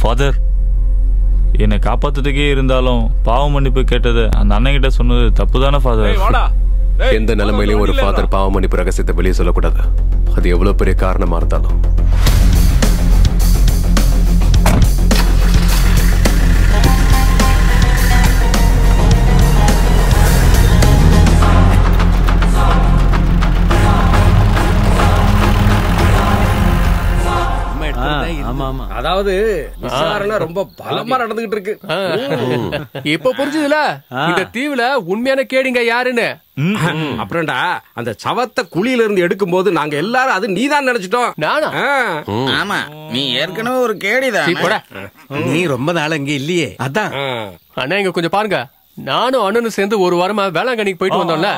Father என்னை காப்பாத்துறதுக்கே இருந்தாலும் பாவ மன்னிப்பு கேட்டது அந்த அண்ணன் கிட்ட சொன்னது தப்பு தானே ஃபாதர் எந்த நிலைமையிலையும் ஒரு ஃபாதர் பாவ மன்னிப்பு ரகசியத்தை வெளியே சொல்லக்கூடாது அது எவ்வளவு பெரிய காரணமா இருந்தாலும் அதாவது விசாரணை ரொம்ப பலமா நடந்துகிட்டு இருக்கு இப்ப புரிஞ்சுதுல இந்த தீவுல உண்மையான கேடிங்க யாருன்னு அப்புறம்டா அந்த சவத்தை குழியில இருந்து எடுக்கும் போது நாங்க எல்லாரும் அது நீதான் நினைச்சிட்டோம் நானா ஆமா நீ ஏற்கனவே ஒரு கேடிதான் சீ, போடா. நீ ரொம்ப நாள் அங்க இல்லையே அதான் அண்ணா இங்க கொஞ்சம் பாருங்க நானும் அண்ணனும் சேர்ந்து ஒரு வாரமா வேளாங்கண்ணிக்கு போயிட்டு வந்தோம்ல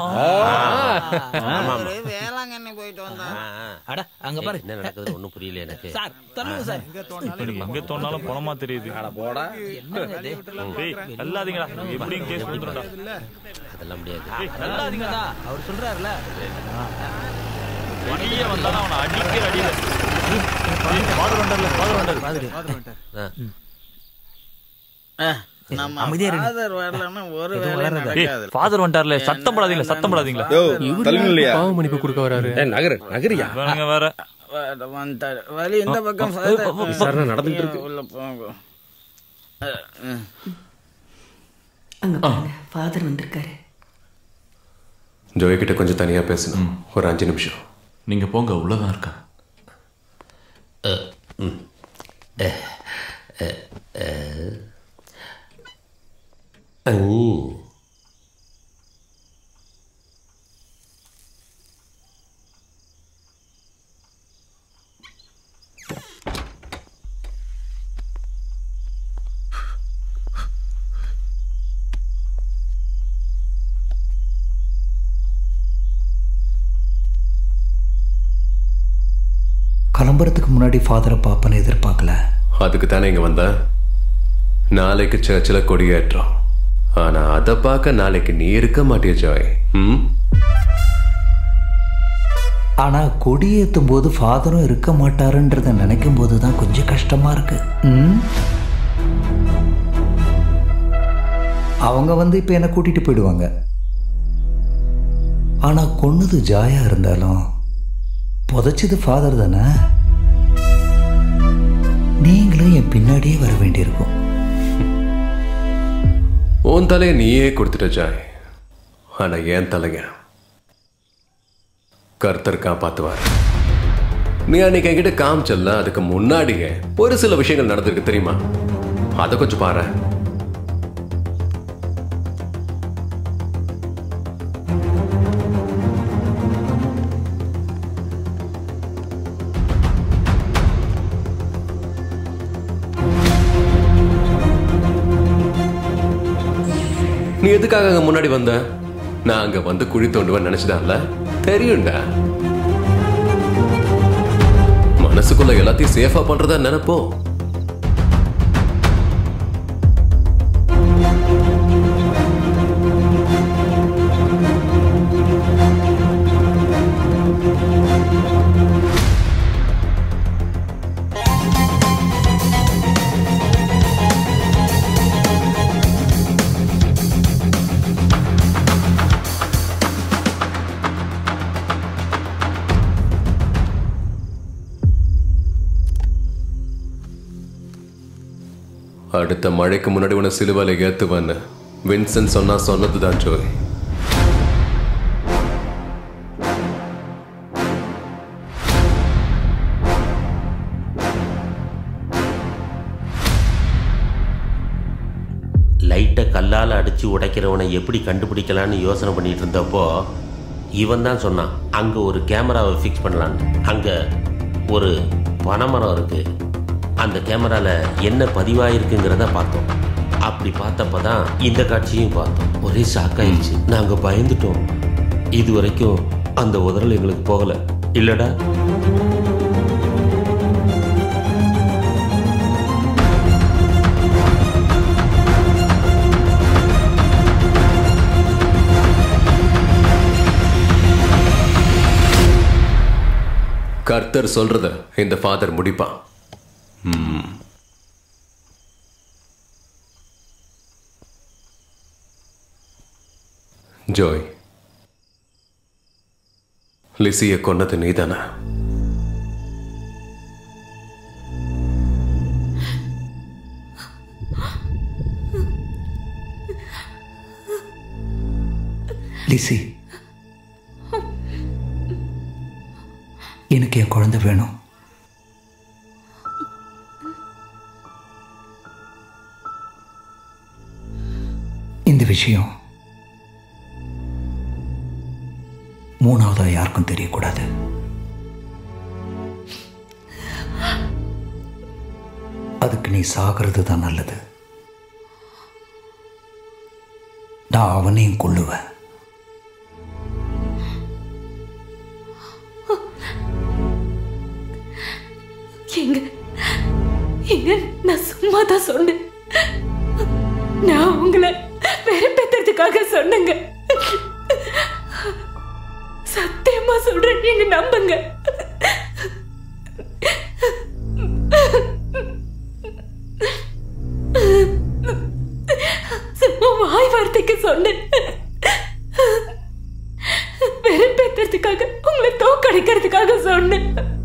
வேளாங்கண்ணி போயிட்டு வந்தான் அட அங்க பாரு என்ன நடக்குது ஒண்ணும் புரியல எனக்கு சார் தள்ளுங்க சார் எனக்கு எங்க தோணாலும் பணமா தெரியுது போடா டேய் நல்லாதீங்கடா எப்படியும் கேஸ் வந்துடும்டா அதெல்லாம் முடியாது டேய் நல்லாதீங்கடா அவர் சொல்றாருல வெளியே வந்தாலும் அவனை அடிக்கிற அடியில ஃபாதர் வண்டர்ல ஃபாதர் வண்டர் நம்ம அமைதியா இருங்க. ஃபாதர் வரலன்னா ஒரு எதுவும் வேலை வளராது. நடக்காது ஃபாதர் வந்துட்டார்ல சத்தம் படாதீங்களா சத்தம் படாதீங்களா பாவ மன்னிப்பு கொடுக்க வராரு நகரு நகரியா இவனுங்க வேற வ- வந்துட்டாரு வழி இந்த பக்கம் விசாரணை நடந்துட்டு இருக்கு உள்ள போங்க அஹ், அஹ். அங்க பாருங்க ஃபாதர் வந்திருக்காரு ஜோய் கிட்ட கொஞ்சம் தனியா பேசணும் ஒரு அஞ்சு நிமிஷம் நீங்க போங்க உள்ளதான் இருக்கா கிளம்புறதுக்கு முன்னாடி ஃபாதரை பார்ப்பேன்னு எதிர்பார்க்கல அதுக்கு தானே இங்க வந்த நாளைக்கு சர்ச்சில் கொடியேற்றம் ஆனா அதை பார்க்க நாளைக்கு நீ இருக்க மாட்டிய ஜாய் ம் ஆனா கொடியேற்றும் போது ஃபாதரும் இருக்க மாட்டாருன்றத நினைக்கும் போது தான் கொஞ்சம் கஷ்டமா இருக்கு ம்? அவங்க வந்து இப்போ என்னை கூட்டிட்டு போயிடுவாங்க ஆனா கொன்னது ஜாயா இருந்தாலும் புதைச்சது ஃபாதர் தானே நீங்களும் என் பின்னாடியே வர வேண்டியிருக்கும் உன் தலையை நீயே கொடுத்துட்ட ஜாய் ஆனா என் தலைய கர்த்தர் காப்பாத்துவார் நீ அன்னைக்கு என்கிட்ட காமிச்சல்ல அதுக்கு முன்னாடியே ஒரு சில விஷயங்கள் நடந்திருக்கு தெரியுமா அதை கொஞ்சம் பாரு நீ எதுக்காக அங்க முன்னாடி வந்த நான் அங்க வந்து குழி தோண்டுவேன் நினைச்சதான்ல தெரியும்டா மனசுக்குள்ள எல்லாத்தையும் சேஃபா பண்றதா நினைப்போ அடுத்த மழைக்கு முன்னாடி உன சிலுவையில ஏத்துவேன்னு வின்சென்ட் சொன்னா சொன்னதுதான் ஜோய் லைட்டை கல்லால் அடித்து உடைக்கிறவனை எப்படி கண்டுபிடிக்கலான்னு யோசனை பண்ணிட்டு இருந்தப்போ இவன் தான் சொன்னான் அங்கே ஒரு கேமராவை ஃபிக்ஸ் பண்ணலான்னு அங்கே ஒரு பனைமரம் இருக்குது அந்த கேமராவில் என்ன பதிவாயிருக்குங்கிறத பார்த்தோம் அப்படி பார்த்தப்ப தான் இந்த காட்சியும் பார்த்தோம் ஒரே ஷாக் ஆயிடுச்சு நாங்கள் பயந்துட்டோம் இது வரைக்கும் அந்த உதறல் எங்களுக்கு போகலை இல்லடா கர்த்தர் சொல்றத இந்த ஃபாதர் முடிப்பான் ம். ஜோய் லிசியை கொன்னது நீதானா லிசி எனக்கு என் குழந்தை வேணும் இந்த விஷயம் மூணாவதா யாருக்கும் தெரியக்கூடாது அதுக்கு நீ சாகிறது தான் நல்லது நான் அவனையும் கொள்ளுவேன் எங்க எங்க நான் சும்மா தான் சொன்னேன் நான் உங்களை வெறுப்பேத்துறதுக்காக சொன்னேங்க சத்தியமா சொல்றேன் நீங்க நம்புங்க சும்மா வாய் வார்த்தைக்கு சொன்னேன் வெறுப்பேத்துறதுக்காக உங்களை தோக்கடிக்கிறதுக்காக சொன்னேன்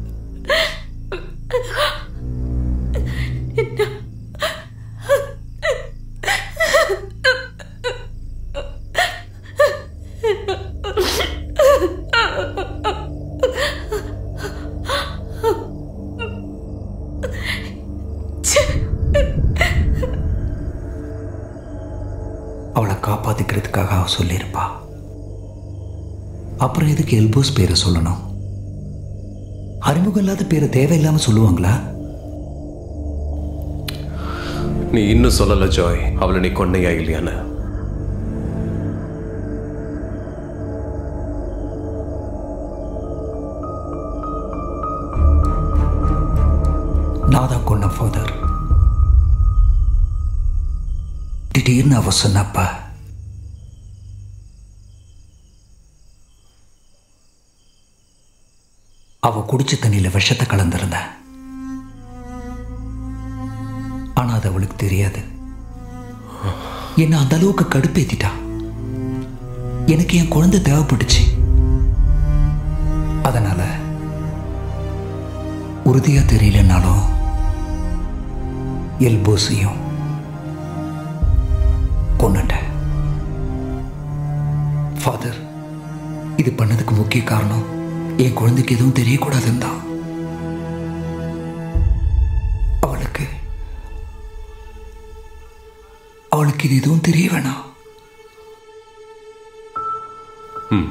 அவளை காப்பாத்திக்கிறதுக்காக அவ சொல்லியிருப்பா அப்புறம் எதுக்கு எல்போஸ் பேரை சொல்லணும் அறிமுகம் இல்லாத பேரை தேவையில்லாம சொல்லுவாங்களா நீ இன்னும் சொல்லல ஜாய் அவளை நீ கொன்னையா இல்லையான்னு நான் தான் கொன்ன ஃபாதர் திடீர்னு அவ சொன்னப்ப அவ குடிச்ச தண்ணியில விஷத்தை கலந்திருந்த ஆனா அது அவளுக்கு தெரியாது என்ன அந்த அளவுக்கு கடுப்பேத்திட்டா எனக்கு என் குழந்தை தேவைப்பட்டுச்சு அதனால உறுதியா தெரியலனாலும் எல்போஸையும் கொண்டுட்டேன் ஃபாதர் இது பண்ணதுக்கு முக்கிய காரணம் என் குழந்தைக்கு எதுவும் தெரியக்கூடாதுன்னு தான் அவளுக்கு அவளுக்கு இது எதுவும் தெரிய வேணாம் ம்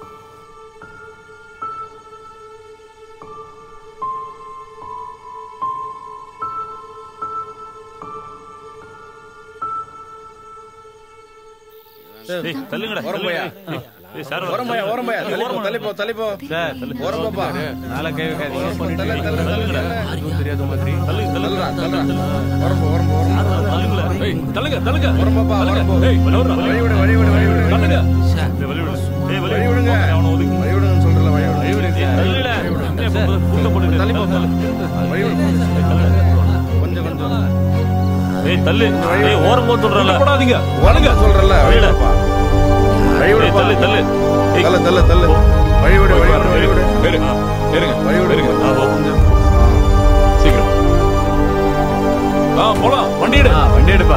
ஏய், தள்ளுங்கடா, ஓரம்பையா. தள்ளுங்க. ஏய், சார் வா. ஓரம்பையா, ஓரம்பையா. ஏய், தள்ளிப்போ, ஓரமா. தள்ளிப்போ, தள்ளிப்போ. சார், தள்ளு. ஓரம்பப்பா. நாளை கை வைக்காதீங்க தள்ளு, தள்ளு, தள்ளுங்கடா. தெரியாத மாதிரி தள்ளுறா, தள்ளுறா. ஓரம்பு, ஓரம்பு, ஓரம்பு. ஏய், தள்ளுங்க தள்ளுங்க ஓரம்பப்பா, ஓரம்பு. ஏய், நவுறா. வழி விடு, வழி விடு, வழி விடு. தள்ளுங்க ஏய், வழி விடு. ஏய், வழி வழி விடு. விடுங்க. அவனை ஒதுக்கு. வழி விடுங்கன்னு சொல்றேன்ல, வழி விடு. ஏய், தள்ளுடா. ஏய், போ- கூட்ட போட்டுட்டு. தள்ளி போ, தள்ளு. வழி விடு. ஏய், தள்ளு. கொஞ்சம், கொஞ்சம். ஏய், தள்ளு. ஏய், ஓரம் போட்டு விடுறேன்ல. போடாதீங்க ஓரம்பு சொல்றேன்ல, வழி வழிடா. விடுப்பா. வழி ஏய், விடுப்பா. தள்ளு, தள்ளு. ஏய், தள்ளு, தள்ளு, தள்ளு. வழி விடு, வழி விடு, வழி விடு. இருங்க இருங்க வழி விடு. இருங்க ஆ, போ. கொஞ்சம். சீக்கிரம் ஆ போலாம் வண்டி எடு வண்டி எடுப்பா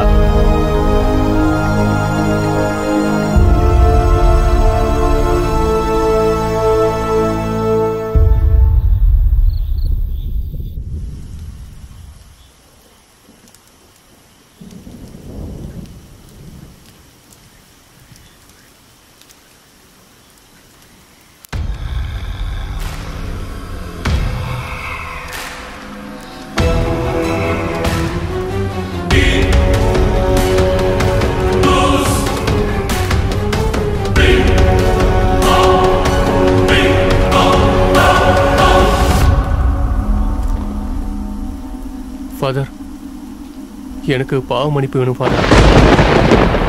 ஃபாதர் எனக்கு பாவ மன்னிப்பு வேணும் ஃபாதர்